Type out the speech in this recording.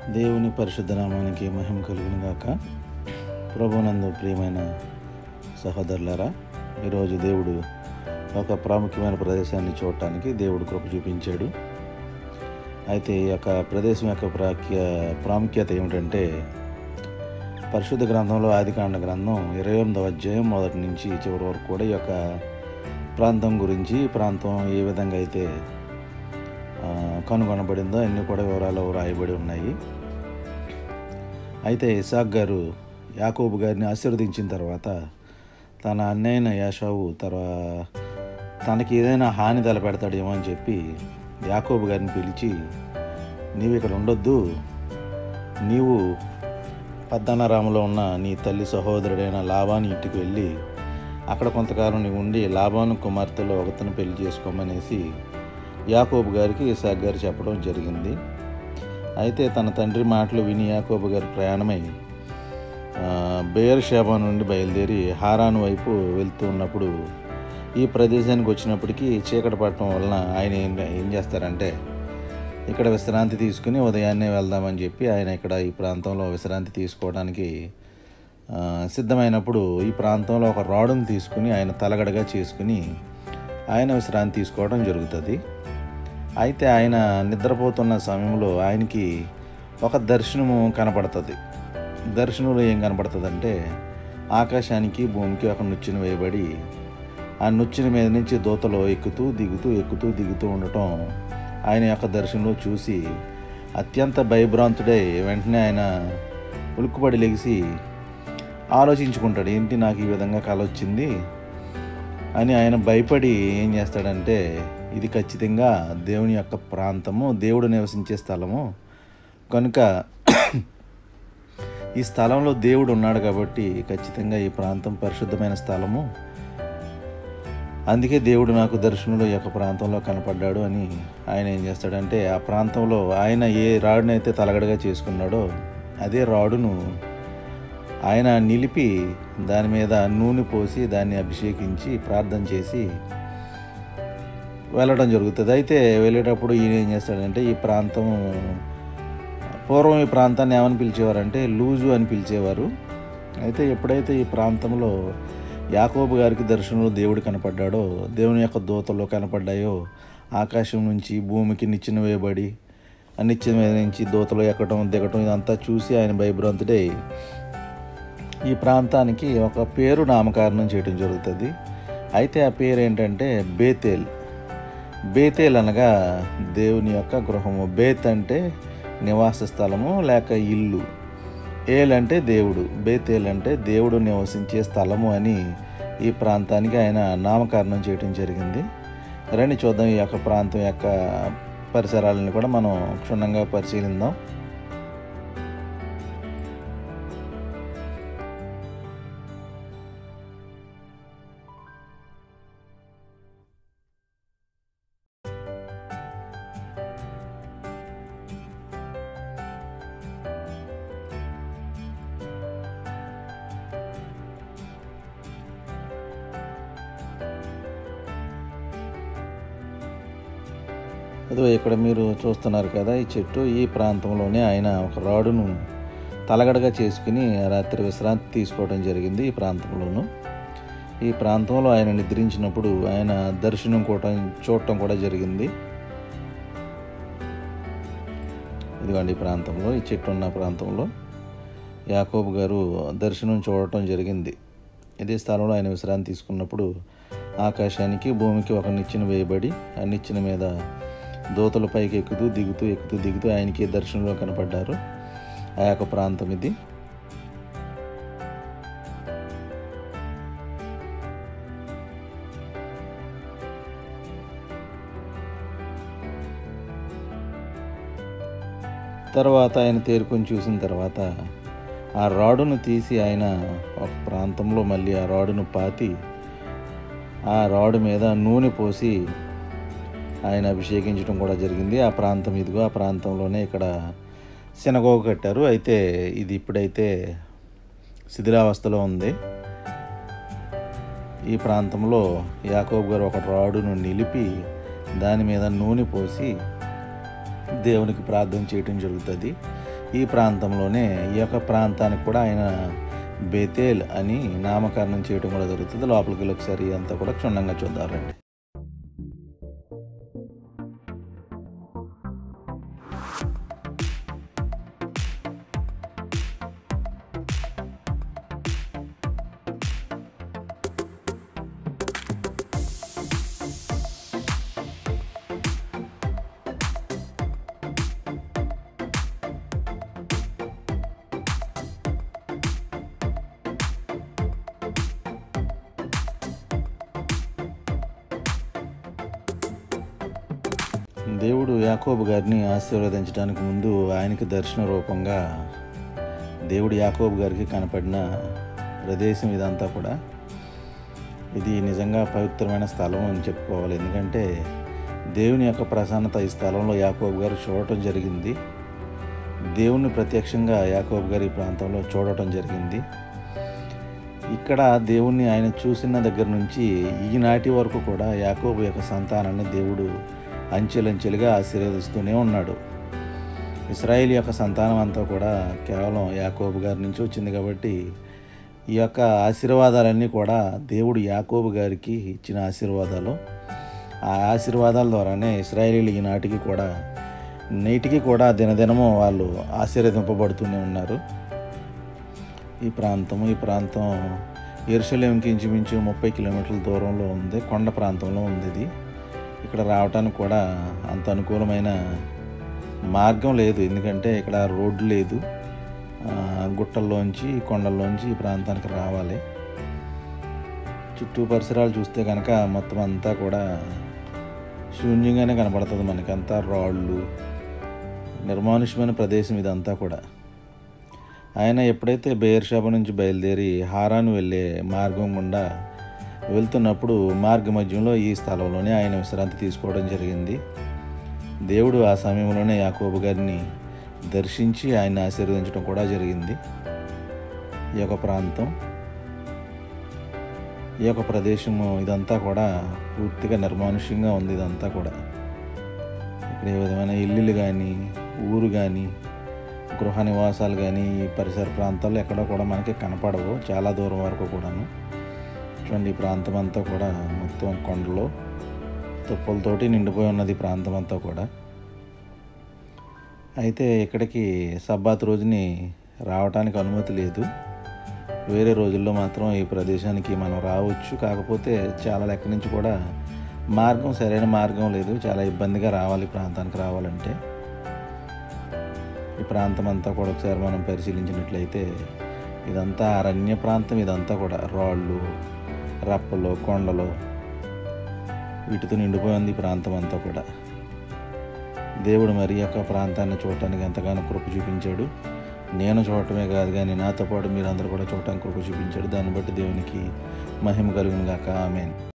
దేవుని పరిశుద్ధ నామానికి మహిమ కలుగును గాక ప్రభునందు ప్రియమైన సహోదరులారా ఈరోజు దేవుడు ఒక ప్రాముఖ్యమైన ప్రదేశాన్ని చూడటానికి దేవుడు కృప చూపించాడు అయితే ఈ యొక్క ప్రదేశం యొక్క ప్రాఖ్య ప్రాముఖ్యత ఏమిటంటే పరిశుద్ధ గ్రంథంలో ఆదికాండ గ్రంథం ఇరవై ఎనిమిదవ అధ్యాయం మొదటి నుంచి చివరి వరకు కూడా ఈ యొక్క ప్రాంతం గురించి ఈ ప్రాంతం ఏ విధంగా అయితే ఆ, కనుగొనబడిందో అన్నీ కూడా వివరాలు రాయబడి ఉన్నాయి అయితే ఇసాక్ గారు యాకోబు గారిని ఆశీర్వదించిన తర్వాత తన అన్నయ్యన యాషావు తర్వా తనకి ఏదైనా హాని తలపెడతాడేమో అని చెప్పి యాకోబు గారిని పిలిచి నీవు ఇక్కడ ఉండొద్దు నీవు పద్దనరాములో ఉన్న నీ తల్లి సహోదరుడైన లాభాని ఇంటికి వెళ్ళి అక్కడ కొంతకాలం నీవు ఉండి లాభాను కుమార్తెలో ఒకతను పెళ్లి చేసుకోమనేసి యాకోబు గారికి ఇసాక్ గారు చెప్పడం జరిగింది అయితే తన తండ్రి మాటలు విని యాకోబు గారు ప్రయాణమై బేర్ షాబా నుండి బయలుదేరి హారాను వైపు వెళ్తూ ఉన్నప్పుడు ఈ ప్రదేశానికి వచ్చినప్పటికీ చీకటి పడటం వలన ఆయన ఏం ఏం చేస్తారంటే ఇక్కడ విశ్రాంతి తీసుకుని ఉదయాన్నే వెళ్దామని చెప్పి ఆయన ఇక్కడ ఈ ప్రాంతంలో విశ్రాంతి తీసుకోవడానికి ఆ, సిద్ధమైనప్పుడు ఈ ప్రాంతంలో ఒక రాడును తీసుకుని ఆయన తలగడగా చేసుకుని ఆయన విశ్రాంతి తీసుకోవడం జరుగుతుంది అయితే ఆయన నిద్రపోతున్న సమయంలో ఆయనకి ఒక దర్శనము కనపడుతుంది దర్శనంలో ఏం కనపడుతుందంటే ఆకాశానికి భూమికి ఒక నుచ్చిన వేయబడి ఆ నుచ్చిన మీద నుంచి దూతలో ఎక్కుతూ దిగుతూ ఎక్కుతూ దిగుతూ ఉండటం ఆయన యొక్క దర్శనంలో చూసి అత్యంత భయభ్రాంతుడై వెంటనే ఆయన ఉలుక్కుపడి లెగిసి ఆలోచించుకుంటాడు ఏంటి నాకు ఈ విధంగా కల వచ్చింది అని ఆయన భయపడి ఏం చేస్తాడంటే ఇది ఖచ్చితంగా దేవుని యొక్క ప్రాంతము దేవుడు నివసించే స్థలము కనుక ఈ స్థలంలో దేవుడు ఉన్నాడు కాబట్టి ఖచ్చితంగా ఈ ప్రాంతం పరిశుద్ధమైన స్థలము అందుకే దేవుడు నాకు దర్శనంలో ఈ యొక్క ప్రాంతంలో కనపడ్డాడు అని ఆయన ఏం చేస్తాడంటే ఆ ప్రాంతంలో ఆయన ఏ రాడునైతే తలగడగా చేసుకున్నాడో అదే రాడును ఆయన నిలిపి దాని మీద నూనె పోసి దాన్ని అభిషేకించి ప్రార్థన చేసి వెళ్ళడం జరుగుతుంది అయితే వెళ్ళేటప్పుడు ఈయన ఏం చేస్తాడంటే ఈ ప్రాంతం పూర్వం ఈ ప్రాంతాన్ని ఏమని పిలిచేవారంటే లూజు అని పిలిచేవారు అయితే ఎప్పుడైతే ఈ ప్రాంతంలో యాకోబు గారికి దర్శనంలో దేవుడు కనపడ్డాడో దేవుని యొక్క దూతలో కనపడ్డాయో ఆకాశం నుంచి భూమికి నిచ్చెన వేయబడి ఆ నిచ్చెన మీద నుంచి దూతలో ఎక్కడం దిగటం ఇదంతా చూసి ఆయన భయభ్రాంతుడై ఈ ప్రాంతానికి ఒక పేరు నామకరణం చేయడం జరుగుతుంది అయితే ఆ పేరు ఏంటంటే బేతేల్ బేతేల్ అనగా దేవుని యొక్క గృహము బేత్ అంటే నివాస స్థలము లేక ఇల్లు ఏల్ అంటే దేవుడు బేతేల్ అంటే దేవుడు నివసించే స్థలము అని ఈ ప్రాంతానికి ఆయన నామకరణం చేయడం జరిగింది రండి చూద్దాం ఈ యొక్క ప్రాంతం యొక్క పరిసరాలను కూడా మనం క్షుణ్ణంగా పరిశీలిద్దాం అదో ఇక్కడ మీరు చూస్తున్నారు కదా ఈ చెట్టు ఈ ప్రాంతంలోనే ఆయన ఒక రాడును తలగడగా చేసుకుని రాత్రి విశ్రాంతి తీసుకోవడం జరిగింది ఈ ప్రాంతంలోను ఈ ప్రాంతంలో ఆయన నిద్రించినప్పుడు ఆయన దర్శనం కూడా చూడటం కూడా జరిగింది ఇదిగోండి ఈ ప్రాంతంలో ఈ చెట్టు ఉన్న ప్రాంతంలో యాకోబు గారు దర్శనం చూడటం జరిగింది ఇదే స్థలంలో ఆయన విశ్రాంతి తీసుకున్నప్పుడు ఆకాశానికి భూమికి ఒక నిచ్చెన వేయబడి ఆ నిచ్చెన మీద దూతల పైకి ఎక్కుతూ దిగుతూ ఎక్కుతూ దిగుతూ ఆయనకి దర్శనంలో కనపడ్డారు ఆ యొక్క ప్రాంతం ఇది తర్వాత ఆయన తేరుకొని చూసిన తర్వాత ఆ రాడును తీసి ఆయన ఒక ప్రాంతంలో మళ్ళీ ఆ రాడును పాతి ఆ రాడు మీద నూనె పోసి ఆయన అభిషేకించడం కూడా జరిగింది ఆ ప్రాంతం ఇదిగో ఆ ప్రాంతంలోనే ఇక్కడ శనగోగ కట్టారు అయితే ఇది ఇప్పుడైతే శిథిలావస్థలో ఉంది ఈ ప్రాంతంలో యాకోబు గారు ఒక రాడును నిలిపి దాని మీద నూనె పోసి దేవునికి ప్రార్థన చేయటం జరుగుతుంది ఈ ప్రాంతంలోనే ఈ యొక్క ప్రాంతానికి కూడా ఆయన బేతేల్ అని నామకరణం చేయడం కూడా జరుగుతుంది లోపలికి వెళ్ళి ఒకసారి అంతా కూడా క్షుణ్ణంగా చూద్దాం రండి దేవుడు యాకోబు గారిని ఆశీర్వదించడానికి ముందు ఆయనకి దర్శన రూపంగా దేవుడు యాకోబు గారికి కనపడిన ప్రదేశం ఇదంతా కూడా ఇది నిజంగా పవిత్రమైన స్థలం అని చెప్పుకోవాలి ఎందుకంటే దేవుని యొక్క ప్రసన్నత ఈ స్థలంలో యాకోబు గారు చూడటం జరిగింది దేవుణ్ణి ప్రత్యక్షంగా యాకోబు గారి ఈ ప్రాంతంలో చూడటం జరిగింది ఇక్కడ దేవుణ్ణి ఆయన చూసిన దగ్గర నుంచి ఈనాటి వరకు కూడా యాకోబు యొక్క సంతానాన్ని దేవుడు అంచెలంచెలుగా ఆశీర్వదిస్తూనే ఉన్నాడు ఇస్రాయేల్ యొక్క సంతానం అంతా కూడా కేవలం యాకోబు గారి నుంచి వచ్చింది కాబట్టి ఈ యొక్క ఆశీర్వాదాలన్నీ కూడా దేవుడు యాకోబు గారికి ఇచ్చిన ఆశీర్వాదాలు ఆ ఆశీర్వాదాల ద్వారానే ఇస్రాయేలీలు ఈనాటికి కూడా నేటికి కూడా దినదినము వాళ్ళు ఆశీర్వదింపబడుతూనే ఉన్నారు ఈ ప్రాంతం ఈ ప్రాంతం ఎరుసలేంకి ఇంచుమించు ముప్పై కిలోమీటర్ల దూరంలో ఉంది కొండ ప్రాంతంలో ఉంది ఇది ఇక్కడ రావడానికి కూడా అంత అనుకూలమైన మార్గం లేదు ఎందుకంటే ఇక్కడ రోడ్డు లేదు ఆ, గుట్టల్లోంచి కొండల్లోంచి ఈ ప్రాంతానికి రావాలి చుట్టూ పరిసరాలు చూస్తే కనుక మొత్తం అంతా కూడా శూన్యంగానే కనపడుతుంది మనకి అంతా రాళ్ళు నిర్మానుష్యమైన ప్రదేశం ఇదంతా కూడా ఆయన ఎప్పుడైతే బెయర్షాబ నుంచి బయలుదేరి హారాను వెళ్ళే మార్గం గుండా వెళ్తున్నప్పుడు మార్గ మధ్యంలో ఈ స్థలంలోనే ఆయన విశ్రాంతి తీసుకోవడం జరిగింది దేవుడు ఆ సమయంలోనే యాకోబు గారిని దర్శించి ఆయన ఆశీర్వదించడం కూడా జరిగింది ఈ యొక్క ప్రాంతం ఈ యొక్క ప్రదేశము ఇదంతా కూడా పూర్తిగా నిర్మానుష్యంగా ఉంది ఇదంతా కూడా ఇక్కడ ఏ విధమైన ఇల్లులు కానీ ఊరు కానీ గృహ నివాసాలు కానీ ఈ పరిసర ప్రాంతాల్లో ఎక్కడో కూడా మనకి కనపడవు చాలా దూరం వరకు కూడాను చూడండి ఈ ప్రాంతం అంతా కూడా మొత్తం కొండలు తుప్పలతోటి నిండిపోయి ఉన్నది ఈ ప్రాంతం అంతా కూడా అయితే ఇక్కడికి సబ్బాత్ రోజుని రావడానికి అనుమతి లేదు వేరే రోజుల్లో మాత్రం ఈ ప్రదేశానికి మనం రావచ్చు కాకపోతే చాలా లెక్క నుంచి కూడా మార్గం సరైన మార్గం లేదు చాలా ఇబ్బందిగా రావాలి ఈ ప్రాంతానికి రావాలంటే ఈ ప్రాంతం అంతా కూడా ఒకసారి మనం పరిశీలించినట్లయితే ఇదంతా అరణ్య ప్రాంతం ఇదంతా కూడా రాళ్ళు రప్పలు కొండలు వీటితో నిండిపోయింది ఈ ప్రాంతం అంతా కూడా దేవుడు మరి ఈ యొక్క ప్రాంతాన్ని చూడటానికి ఎంతగానో కృప చూపించాడు నేను చూడటమే కాదు కానీ నాతో పాటు మీరందరూ కూడా చూడటానికి కృప చూపించాడు దాన్ని బట్టి దేవునికి మహిమ కలుగును గాక ఆమెన్